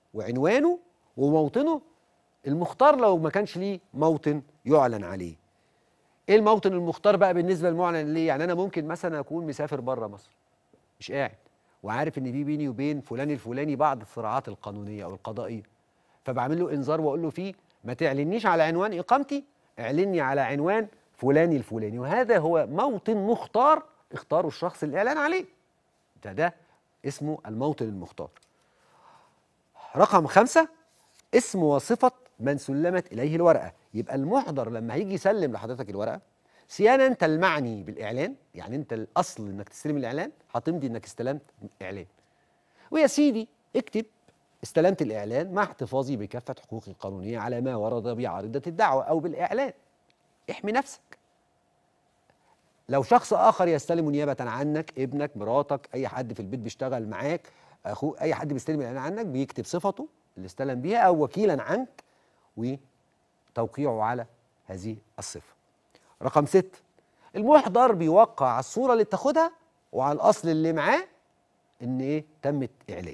وعنوانه وموطنه المختار لو ما كانش ليه موطن يعلن عليه ايه الموطن المختار بقى بالنسبه للمعلن ليه يعني انا ممكن مثلا اكون مسافر بره مصر مش قاعد وعارف ان في بيني وبين فلان الفلاني بعض الصراعات القانونيه او القضائيه فبعمل له انذار واقول له فيه ما تعلنيش على عنوان اقامتي اعلني على عنوان فلاني الفلاني وهذا هو موطن مختار اختاره الشخص الاعلان عليه ده ده اسمه الموطن المختار رقم خمسة اسم وصفة من سلمت إليه الورقة يبقى المحضر لما هيجي يسلم لحضرتك الورقة سيانا أنت المعني بالإعلان يعني أنت الأصل إنك تستلم الإعلان هتمضي إنك استلمت إعلان ويا سيدي اكتب استلمت الإعلان مع احتفاظي بكافة حقوقي القانونية على ما ورد بعارضة الدعوة أو بالإعلان احمي نفسك لو شخص آخر يستلم نيابة عنك ابنك مراتك أي حد في البيت بيشتغل معاك أخوك أي حد بيستلم الإعلان عنك بيكتب صفته اللي استلم بيها أو وكيلا عنك وتوقيعه على هذه الصفة رقم ست المحضر بيوقع على الصورة اللي بتاخدها وعلى الأصل اللي معاه إن إيه تمت إعلان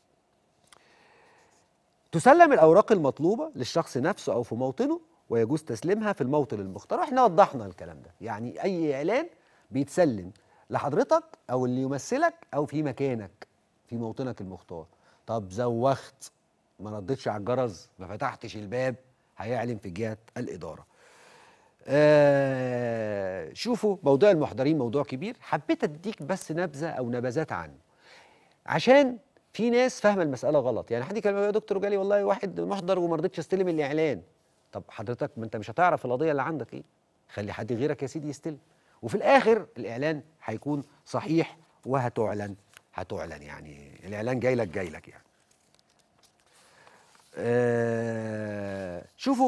تسلم الأوراق المطلوبة للشخص نفسه أو في موطنه ويجوز تسليمها في الموطن المختار واحنا وضحنا الكلام ده يعني أي إعلان بيتسلم لحضرتك أو اللي يمثلك أو في مكانك في موطنك المختار طب زوخت ما ردتش على الجرس ما فتحتش الباب هيعلن في جهة الإدارة آه شوفوا موضوع المحضرين موضوع كبير حبيت اديك بس نبذه او نبذات عنه عشان في ناس فاهمه المساله غلط يعني حد يكلمني يا دكتور جالي والله واحد محضر وما رضيتش استلم الاعلان طب حضرتك ما انت مش هتعرف القضيه اللي عندك ايه خلي حد غيرك يا سيدي يستلم وفي الاخر الاعلان هيكون صحيح وهتعلن هتعلن يعني الاعلان جاي لك جاي لك يعني آه شوفوا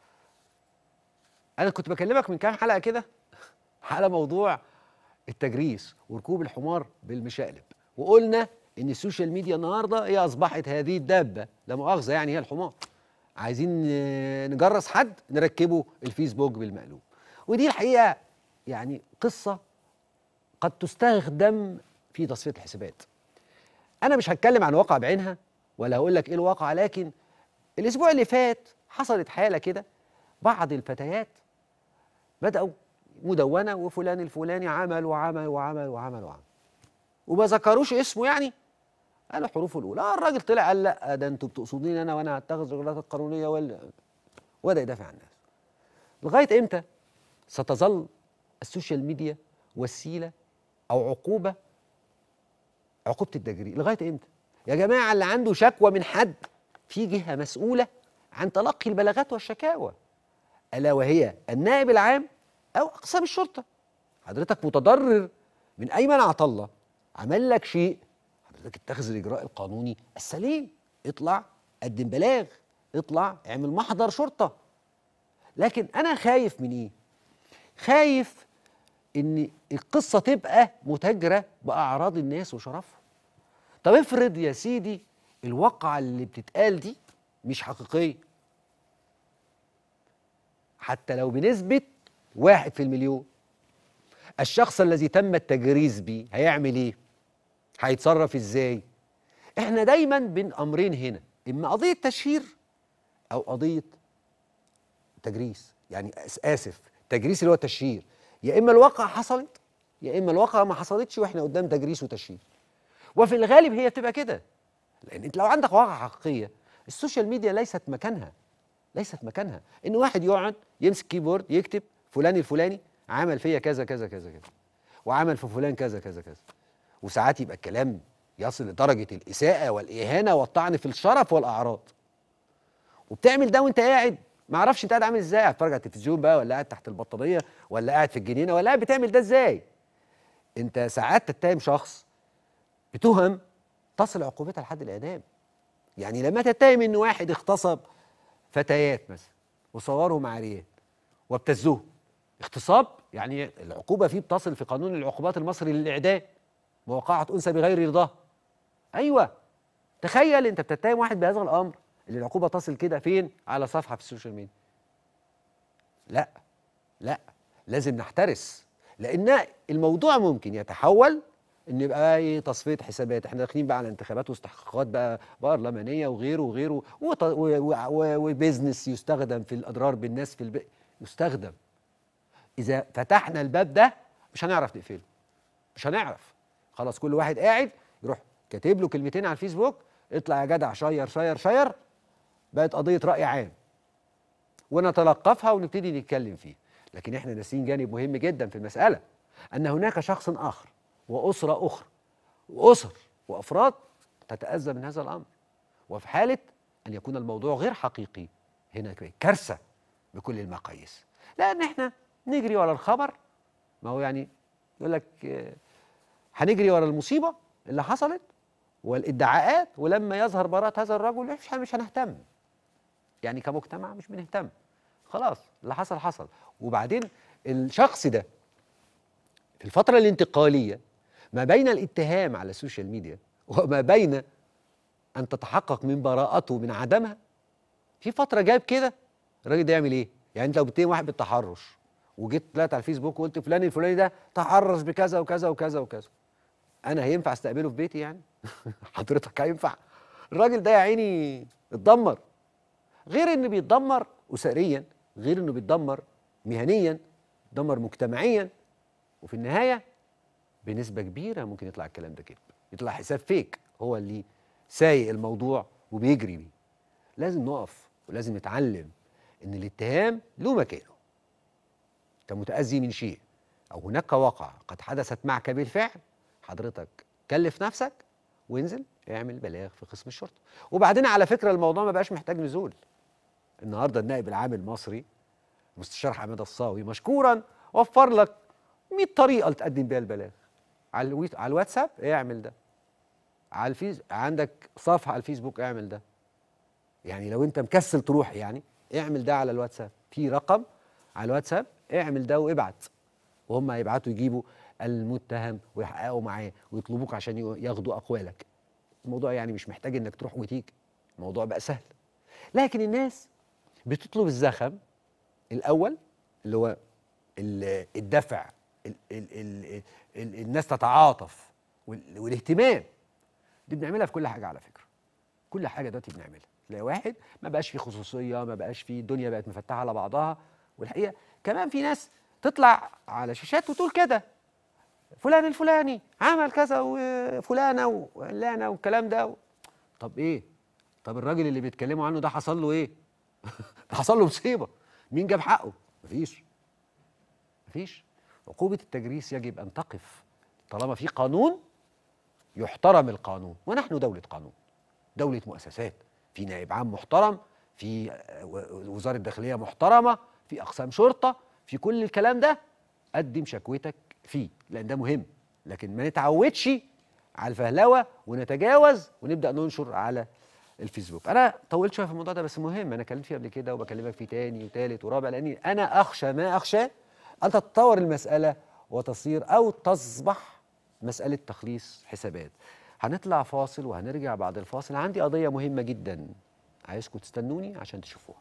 انا كنت بكلمك من كام حلقه كده على موضوع التجريس وركوب الحمار بالمشقلب وقلنا ان السوشيال ميديا النهارده هي اصبحت هذه الدابه لا مؤاخذه يعني هي الحمار عايزين آه، نجرس حد نركبه الفيسبوك بالمقلوب ودي الحقيقه يعني قصه قد تستخدم في تصفيه الحسابات انا مش هتكلم عن واقع بعينها ولا هقول لك ايه الواقع لكن الاسبوع اللي فات حصلت حاله كده بعض الفتيات بدأوا مدونة وفلان الفلاني عمل وعمل وعمل وعمل وعمل وما ذكروش اسمه يعني قالوا حروفه الأولى آه الراجل طلع قال لا ده انتوا بتقصدوني أنا وأنا هتخذ الإجراءات القانونية ولا وبدأ يدافع عن الناس لغاية إمتى ستظل السوشيال ميديا وسيلة أو عقوبة عقوبة التجريء لغاية إمتى يا جماعة اللي عنده شكوى من حد في جهة مسؤولة عن تلقي البلاغات والشكاوى الا وهي النائب العام او اقسام الشرطه حضرتك متضرر من ايمن عطله عمل لك شيء حضرتك اتخذ الاجراء القانوني السليم اطلع قدم بلاغ اطلع اعمل محضر شرطه لكن انا خايف من ايه خايف ان القصه تبقى متاجره باعراض الناس وشرفهم طب افرض يا سيدي الواقعه اللي بتتقال دي مش حقيقيه حتى لو بنسبة واحد في المليون الشخص الذي تم التجريس بيه هيعمل ايه؟ هيتصرف ازاي؟ احنا دايما بين امرين هنا اما قضية تشهير او قضية تجريس يعني آس- اسف تجريس اللي هو تشهير يا اما الواقع حصلت يا اما الواقع ما حصلتش واحنا قدام تجريس وتشهير وفي الغالب هي بتبقى كده لان انت لو عندك واقعة حقيقية السوشيال ميديا ليست مكانها ليست مكانها ان واحد يقعد يمسك كيبورد يكتب فلان الفلاني عمل فيا كذا كذا كذا كذا وعمل في فلان كذا كذا كذا وساعات يبقى الكلام يصل لدرجه الاساءه والاهانه والطعن في الشرف والاعراض وبتعمل ده وانت قاعد ما اعرفش انت قاعد عامل ازاي قاعد تتفرج على التلفزيون بقى ولا قاعد تحت البطاريه ولا قاعد في الجنينه ولا قاعد بتعمل ده ازاي انت ساعات تتهم شخص بتهم تصل عقوبتها لحد الاعدام يعني لما تتهم ان واحد اغتصب فتيات مثلا وصورهم عاريات وابتزوهم اغتصاب يعني العقوبه فيه بتصل في قانون العقوبات المصري للاعدام مواقعه انثى بغير رضاه ايوه تخيل انت بتتهم واحد بهذا الامر اللي العقوبه تصل كده فين على صفحه في السوشيال ميديا لا لا لازم نحترس لان الموضوع ممكن يتحول ان يبقى ايه تصفيه حسابات احنا داخلين بقى على انتخابات واستحقاقات بقى برلمانيه وغيره وغيره وط- و- و- و- وبيزنس يستخدم في الاضرار بالناس في الب... يستخدم اذا فتحنا الباب ده مش هنعرف نقفله مش هنعرف خلاص كل واحد قاعد يروح كاتب له كلمتين على الفيسبوك اطلع يا جدع شير شير شير بقت قضيه راي عام ونتلقفها ونبتدي نتكلم فيه لكن احنا ناسيين جانب مهم جدا في المساله ان هناك شخص اخر واسره اخرى واسر وافراد تتاذى من هذا الامر وفي حاله ان يكون الموضوع غير حقيقي هنا كارثه بكل المقاييس لان احنا نجري ورا الخبر ما هو يعني يقول لك آه، هنجري ورا المصيبه اللي حصلت والادعاءات ولما يظهر براءه هذا الرجل مش مش هنهتم يعني كمجتمع مش بنهتم خلاص اللي حصل حصل وبعدين الشخص ده في الفترة الانتقالية ما بين الاتهام على السوشيال ميديا وما بين أن تتحقق من براءته من عدمها في فترة جاب كده الراجل ده يعمل إيه؟ يعني أنت لو بتتهم واحد بالتحرش وجيت طلعت على الفيسبوك وقلت فلان الفلاني ده تحرش بكذا وكذا وكذا وكذا أنا هينفع استقبله في بيتي يعني؟ حضرتك هينفع؟ الراجل ده يا عيني اتدمر غير انه بيتدمر اسريا غير انه بيتدمر مهنيا بيتدمر مجتمعيا وفي النهايه بنسبه كبيره ممكن يطلع الكلام ده كده يطلع حساب فيك هو اللي سايق الموضوع وبيجري بيه لازم نقف ولازم نتعلم ان الاتهام له مكانه كمتأذي من شيء او هناك واقع قد حدثت معك بالفعل حضرتك كلف نفسك وانزل اعمل بلاغ في قسم الشرطه وبعدين على فكره الموضوع ما بقاش محتاج نزول النهارده النائب العام المصري المستشار حماد الصاوي مشكورا وفر لك 100 طريقه تقدم بيها البلاغ على الويت على الواتساب اعمل ده على الفيس عندك صفحه على الفيسبوك اعمل ده يعني لو انت مكسل تروح يعني اعمل ده على الواتساب في رقم على الواتساب اعمل ده وابعت وهم هيبعتوا يجيبوا المتهم ويحققوا معاه ويطلبوك عشان ياخدوا اقوالك الموضوع يعني مش محتاج انك تروح وتيجي الموضوع بقى سهل لكن الناس بتطلب الزخم الاول اللي هو ال- الدفع ال ال ال ال الناس تتعاطف وال- والاهتمام دي بنعملها في كل حاجه على فكره كل حاجه دلوقتي بنعملها تلاقي واحد ما بقاش فيه خصوصيه ما بقاش فيه الدنيا بقت مفتحه على بعضها والحقيقه كمان في ناس تطلع على شاشات وتقول كده فلان الفلاني عمل كذا وفلانه وعلانه والكلام ده طب ايه طب الراجل اللي بيتكلموا عنه ده حصل له ايه ده حصل له مصيبه مين جاب حقه مفيش مفيش عقوبه التجريس يجب ان تقف طالما في قانون يحترم القانون ونحن دوله قانون دوله مؤسسات في نائب عام محترم في آه، و- وزاره داخليه محترمه في اقسام شرطه في كل الكلام ده قدم شكوتك فيه لان ده مهم لكن ما نتعودش على الفهلوه ونتجاوز ونبدا ننشر على الفيسبوك انا طولت شويه في الموضوع ده بس مهم انا اتكلمت فيه قبل كده وبكلمك فيه تاني وتالت ورابع لاني انا اخشى ما اخشى ان تتطور المساله وتصير او تصبح مساله تخليص حسابات هنطلع فاصل وهنرجع بعد الفاصل عندي قضيه مهمه جدا عايزكم تستنوني عشان تشوفوها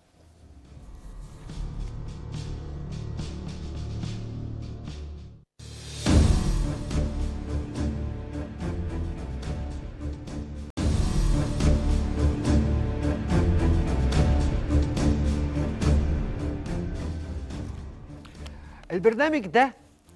البرنامج ده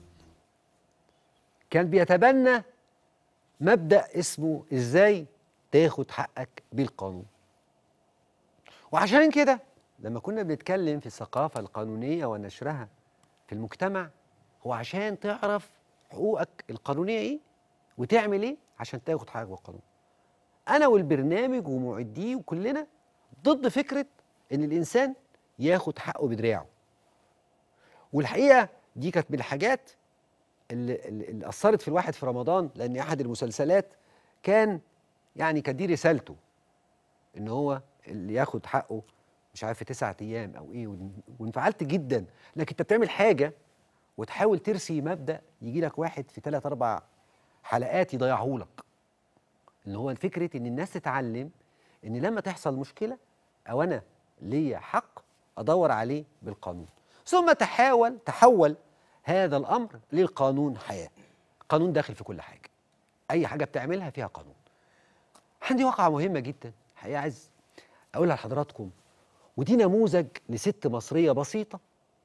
كان بيتبنى مبدأ اسمه ازاي تاخد حقك بالقانون وعشان كده لما كنا بنتكلم في الثقافة القانونية ونشرها في المجتمع هو عشان تعرف حقوقك القانونية ايه وتعمل ايه عشان تاخد حقك بالقانون انا والبرنامج ومعديه وكلنا ضد فكرة ان الانسان ياخد حقه بدراعه والحقيقه دي كانت من الحاجات اللي, اللي اللي اثرت في الواحد في رمضان لان احد المسلسلات كان يعني كانت دي رسالته ان هو اللي ياخد حقه مش عارف في تسعة ايام او ايه وان- وانفعلت جدا انك انت بتعمل حاجه وتحاول ترسي مبدا يجي لك واحد في ثلاث اربع حلقات يضيعه لك ان هو فكره ان الناس تتعلم ان لما تحصل مشكله او انا ليا حق ادور عليه بالقانون ثم تحاول تحول هذا الامر للقانون حياه قانون داخل في كل حاجه اي حاجه بتعملها فيها قانون عندي واقعه مهمه جدا الحقيقه عايز اقولها لحضراتكم ودي نموذج لست مصريه بسيطه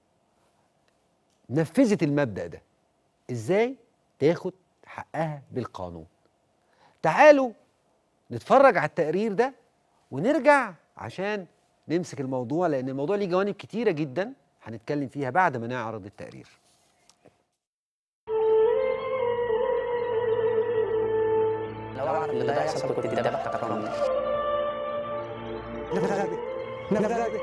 نفذت المبدا ده ازاي تاخد حقها بالقانون تعالوا نتفرج على التقرير ده ونرجع عشان نمسك الموضوع لان الموضوع ليه جوانب كتيره جدا هنتكلم فيها بعد ما نعرض التقرير لو اعرف ان ده يحصل كنت اتذبحت كرامتي نبغى نبغى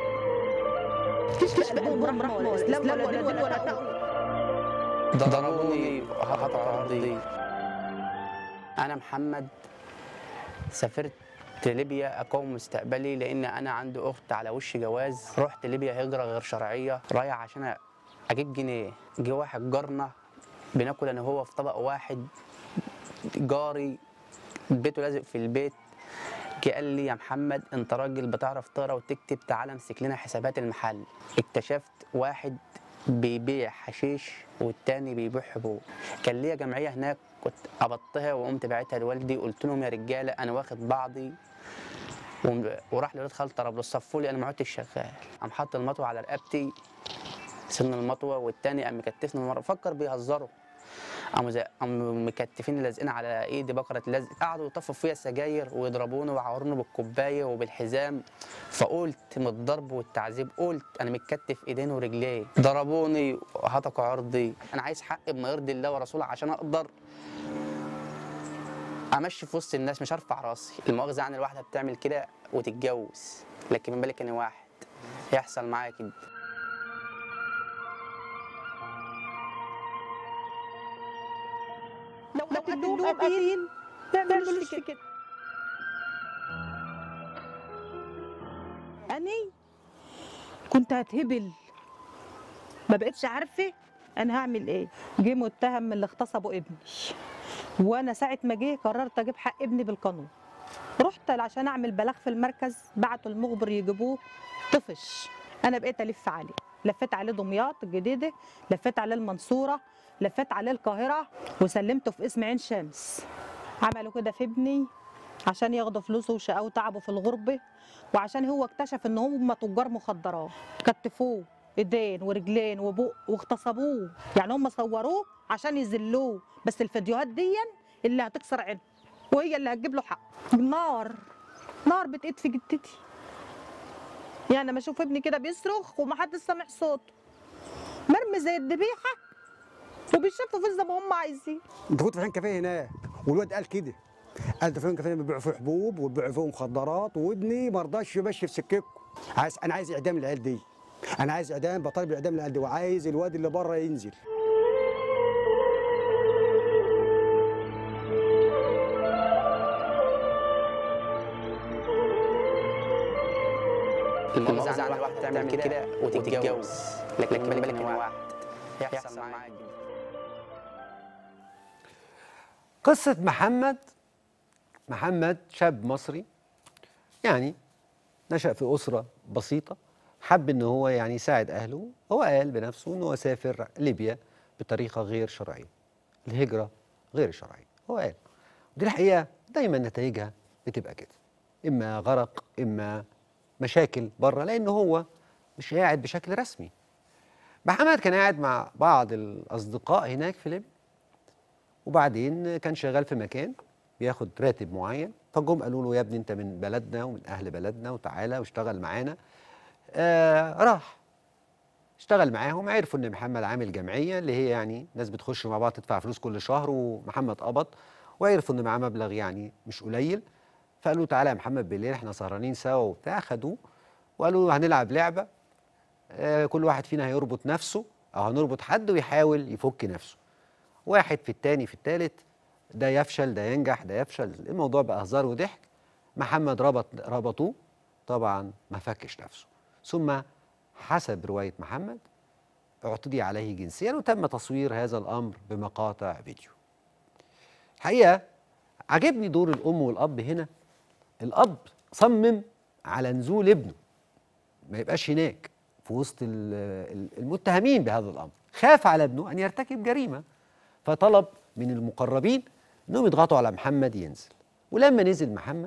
ضربوني وقطعوا عرضي انا محمد سافرت ليبيا اقوم مستقبلي لان انا عندي اخت على وش جواز رحت ليبيا هجره غير شرعيه رايح عشان اجيب جنيه جه واحد جارنا بناكل انا وهو في طبق واحد جاري بيته لازق في البيت جه قال لي يا محمد انت راجل بتعرف تقرا وتكتب تعالى امسك لنا حسابات المحل اكتشفت واحد بيبيع حشيش والتاني بيبيع حبوب كان ليا جمعيه هناك كنت قبضتها وقمت بعتها لوالدي قلت لهم يا رجاله انا واخد بعضي وم- وراح لولاد خالتي طرابلس صفوا لي انا ما عدتش شغال قام حط المطوه على رقبتي سن المطوه والتاني قام مكتفني مره فكر بيهزروا قاموا زي قاموا مكتفين لازقين على ايدي بكره لزق قعدوا يطفوا فيا سجاير ويضربوني ويعوروني بالكوبايه وبالحزام فقلت من الضرب والتعذيب قلت انا متكتف ايدين ورجلين ضربوني وهتكوا عرضي انا عايز حق بما يرضي الله ورسوله عشان اقدر امشي في وسط الناس مش هرفع راسي المؤاخذه يعني الواحده بتعمل كده وتتجوز لكن من بالك انا واحد يحصل معايا كده لو قتلوه قتيل ما تعملوش في كده أني كنت هتهبل ما بقتش عارفة أنا هعمل إيه جه متهم من اللي اغتصبوا ابني وأنا ساعة ما جه قررت أجيب حق ابني بالقانون رحت عشان أعمل بلاغ في المركز بعتوا المخبر يجيبوه طفش أنا بقيت ألف عليه لفيت عليه دمياط الجديدة لفيت عليه المنصورة لفيت عليه القاهرة وسلمته في اسم عين شمس عملوا كده في ابني عشان ياخدوا فلوسه وشقاه وتعبه في الغربة وعشان هو اكتشف ان هم تجار مخدرات كتفوه ايدين ورجلين وبق واغتصبوه يعني هم صوروه عشان يذلوه بس الفيديوهات دي اللي هتكسر عينه وهي اللي هتجيب له حق نار نار بتقيد في جدتي يعني لما اشوف ابني كده بيصرخ ومحدش سامع صوته مرمي زي الذبيحه وبيشفوا في زي ما هم عايزين انت كنت فين كافيه هناك والواد قال كده قال ده فين كافيه بيبيعوا فيه حبوب وبيبيعوا فيه مخدرات وابني ما رضاش يمشي في سكتكم عايز انا عايز اعدام العيال دي انا عايز اعدام بطالب اعدام العيال دي وعايز الواد اللي بره ينزل المؤاخذه يعني الواحده بتعمل كده وتتجوز لكن من بالك انا واحد يحصل معايا كده قصة محمد محمد شاب مصري يعني نشأ في أسرة بسيطة حب إن هو يعني يساعد أهله هو قال بنفسه إن هو سافر ليبيا بطريقة غير شرعية الهجرة غير شرعية هو قال ودي الحقيقة دايما نتائجها بتبقى كده إما غرق إما مشاكل بره لأن هو مش قاعد بشكل رسمي محمد كان قاعد مع بعض الأصدقاء هناك في ليبيا وبعدين كان شغال في مكان بياخد راتب معين فجم قالوا له يا ابني انت من بلدنا ومن اهل بلدنا وتعالى واشتغل معانا آه راح اشتغل معاهم عرفوا ان محمد عامل جمعيه اللي هي يعني ناس بتخش مع بعض تدفع فلوس كل شهر ومحمد قبض وعرفوا ان معاه مبلغ يعني مش قليل فقالوا له تعالى يا محمد بالليل احنا سهرانين سوا وبتاع خدوه وقالوا له هنلعب لعبه آه كل واحد فينا هيربط نفسه او هنربط حد ويحاول يفك نفسه واحد في التاني في التالت ده يفشل ده ينجح ده يفشل الموضوع بقى هزار وضحك محمد ربط ربطوه طبعا ما فكش نفسه ثم حسب رواية محمد اعتدي عليه جنسيا وتم تصوير هذا الأمر بمقاطع فيديو الحقيقة عجبني دور الأم والأب هنا الأب صمم على نزول ابنه ما يبقاش هناك في وسط ال- ال- المتهمين بهذا الأمر خاف على ابنه أن يرتكب جريمة فطلب من المقربين انهم يضغطوا على محمد ينزل ولما نزل محمد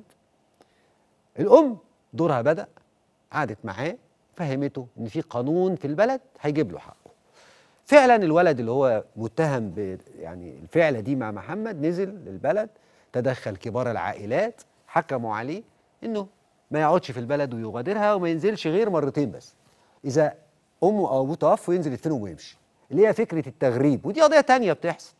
الام دورها بدا قعدت معاه فهمته ان في قانون في البلد هيجيب له حقه فعلا الولد اللي هو متهم ب يعني الفعله دي مع محمد نزل للبلد تدخل كبار العائلات حكموا عليه انه ما يقعدش في البلد ويغادرها وما ينزلش غير مرتين بس اذا امه او ابوه توفوا ينزل يدفنهم ويمشي اللي هي فكره التغريب ودي قضيه تانية بتحصل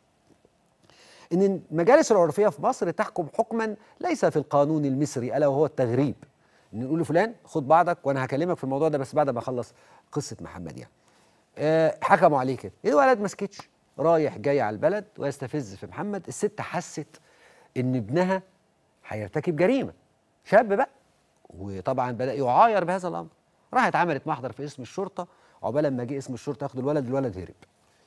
ان المجالس العرفيه في مصر تحكم حكما ليس في القانون المصري الا وهو التغريب ان نقول لفلان خد بعضك وانا هكلمك في الموضوع ده بس بعد ما اخلص قصه محمد يعني آه حكموا عليه كده الولد ما سكتش رايح جاي على البلد ويستفز في محمد الست حست ان ابنها هيرتكب جريمه شاب بقى وطبعا بدا يعاير بهذا الامر راحت عملت محضر في اسم الشرطه عقبال ما جه اسم الشرطه ياخد الولد الولد هرب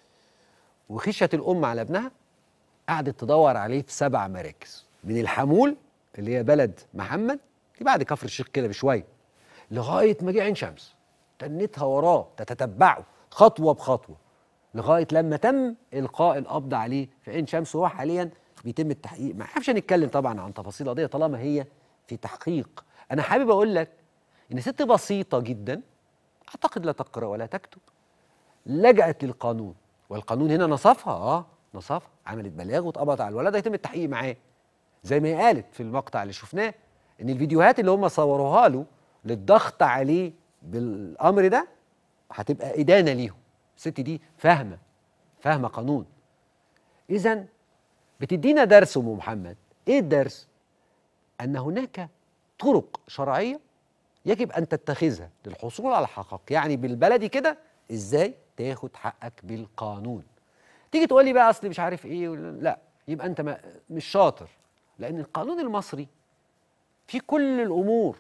وخشت الام على ابنها قعدت تدور عليه في سبع مراكز من الحمول اللي هي بلد محمد دي بعد كفر الشيخ كده بشويه لغايه ما جه عين شمس تنتها وراه تتتبعه خطوه بخطوه لغايه لما تم القاء القبض عليه في عين شمس وهو حاليا بيتم التحقيق ما احبش نتكلم طبعا عن تفاصيل القضيه طالما هي في تحقيق انا حابب اقول لك ان ست بسيطه جدا اعتقد لا تقرا ولا تكتب لجأت للقانون والقانون هنا نصفها اه نصفها عملت بلاغ واتقبض على الولد هيتم التحقيق معاه زي ما هي قالت في المقطع اللي شفناه ان الفيديوهات اللي هم صوروها له للضغط عليه بالامر ده هتبقى ادانه ليهم الست دي فاهمه فاهمه قانون اذا بتدينا درس ام محمد ايه الدرس ان هناك طرق شرعيه يجب ان تتخذها للحصول على حقك يعني بالبلدي كده ازاي تاخد حقك بالقانون تيجي تقول لي بقى اصل مش عارف ايه ولا- لا يبقى انت ما مش شاطر لان القانون المصري في كل الامور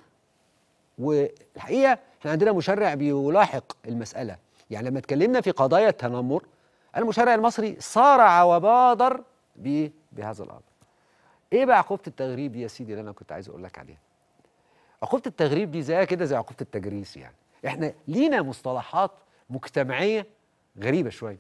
والحقيقه احنا عندنا مشرع بيلاحق المساله يعني لما اتكلمنا في قضايا التنمر المشرع المصري صارع وبادر ب- بهذا الامر ايه بقى عقوبه التغريب دي يا سيدي اللي انا كنت عايز اقول لك عليها عقوبه التغريب دي زيها كده زي عقوبه التجريس يعني احنا لينا مصطلحات مجتمعيه غريبه شويه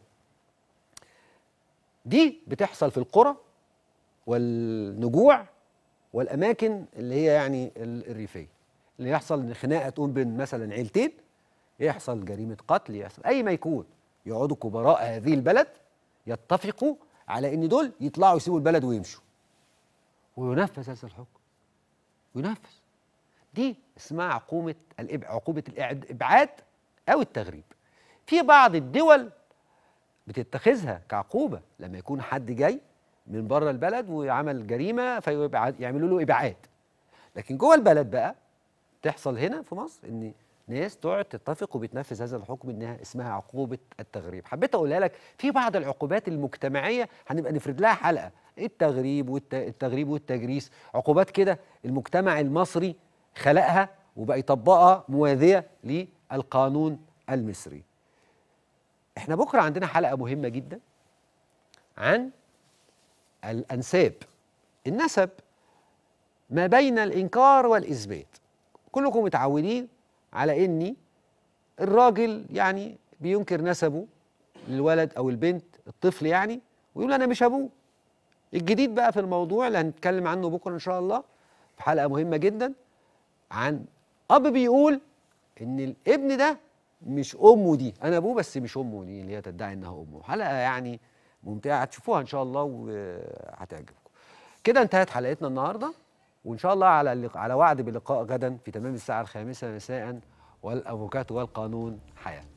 دي بتحصل في القرى والنجوع والاماكن اللي هي يعني ال- الريفيه اللي يحصل ان خناقه تقوم بين مثلا عيلتين يحصل جريمه قتل يحصل اي ما يكون يقعدوا كبراء هذه البلد يتفقوا على ان دول يطلعوا يسيبوا البلد ويمشوا وينفذ هذا الحكم ينفذ دي اسمها عقوبه الإب... عقوبه الابعاد او التغريب في بعض الدول بتتخذها كعقوبه لما يكون حد جاي من بره البلد وعمل جريمه فيعملوا له ابعاد لكن جوه البلد بقى تحصل هنا في مصر ان ناس تقعد تتفق وبتنفذ هذا الحكم انها اسمها عقوبه التغريب حبيت اقولها لك في بعض العقوبات المجتمعيه هنبقى نفرد لها حلقه التغريب والتغريب والتجريس عقوبات كده المجتمع المصري خلقها وبقى يطبقها موازيه للقانون المصري احنا بكره عندنا حلقه مهمه جدا عن الانساب النسب ما بين الانكار والاثبات كلكم متعودين على اني الراجل يعني بينكر نسبه للولد او البنت الطفل يعني ويقول انا مش ابوه الجديد بقى في الموضوع اللي هنتكلم عنه بكره ان شاء الله في حلقه مهمه جدا عن اب بيقول ان الابن ده مش امه دي انا ابوه بس مش امه دي اللي هي تدعي انها امه حلقه يعني ممتعه هتشوفوها ان شاء الله وهتعجبكم كده انتهت حلقتنا النهارده وان شاء الله على اللق... على وعد بلقاء غدا في تمام الساعه الخامسه مساء والافوكاتو والقانون حياه